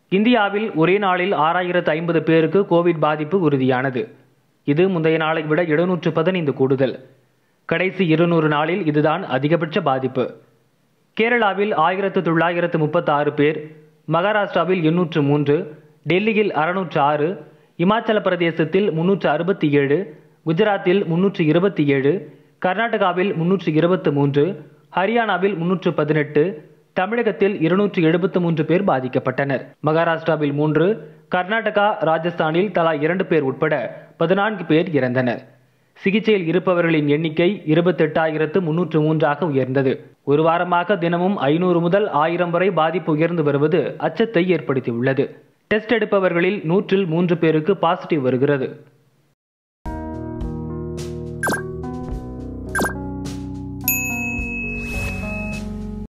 இந்தியாவில் ஒரே நாளில் ஆறாயிரத்து ஐம்பது பேருக்கு கோவிட் பாதிப்பு உறுதியானது இது முந்தைய நாளை விட எழுநூற்று பதினைந்து கூடுதல் கடைசி இருநூறு நாளில் இதுதான் அதிகபட்ச பாதிப்பு கேரளாவில் ஆயிரத்து தொள்ளாயிரத்து முப்பத்தி ஆறு பேர் மகாராஷ்டிராவில் எண்ணூற்று மூன்று டெல்லியில் அறுநூற்று ஆறு இமாச்சல பிரதேசத்தில் முன்னூற்று அறுபத்தி ஏழு குஜராத்தில் முன்னூற்று இருபத்தி ஏழு கர்நாடகாவில் முன்னூற்று இருபத்து மூன்று ஹரியானாவில் முன்னூற்று பதினெட்டு தமிழகத்தில் இருநூற்று எழுபத்து மூன்று பேர் பாதிக்கப்பட்டனர் மகாராஷ்டிராவில் மூன்று கர்நாடகா ராஜஸ்தானில் தலா இரண்டு பேர் உட்பட பதினான்கு பேர் இறந்தனர் சிகிச்சையில் இருப்பவர்களின் எண்ணிக்கை இருபத்தெட்டாயிரத்து முன்னூற்று மூன்றாக உயர்ந்தது ஒரு வாரமாக தினமும் ஐநூறு முதல் ஆயிரம் வரை பாதிப்பு உயர்ந்து வருவது அச்சத்தை ஏற்படுத்தியுள்ளது டெஸ்ட் எடுப்பவர்களில் நூற்றில் மூன்று பேருக்கு பாசிட்டிவ் வருகிறது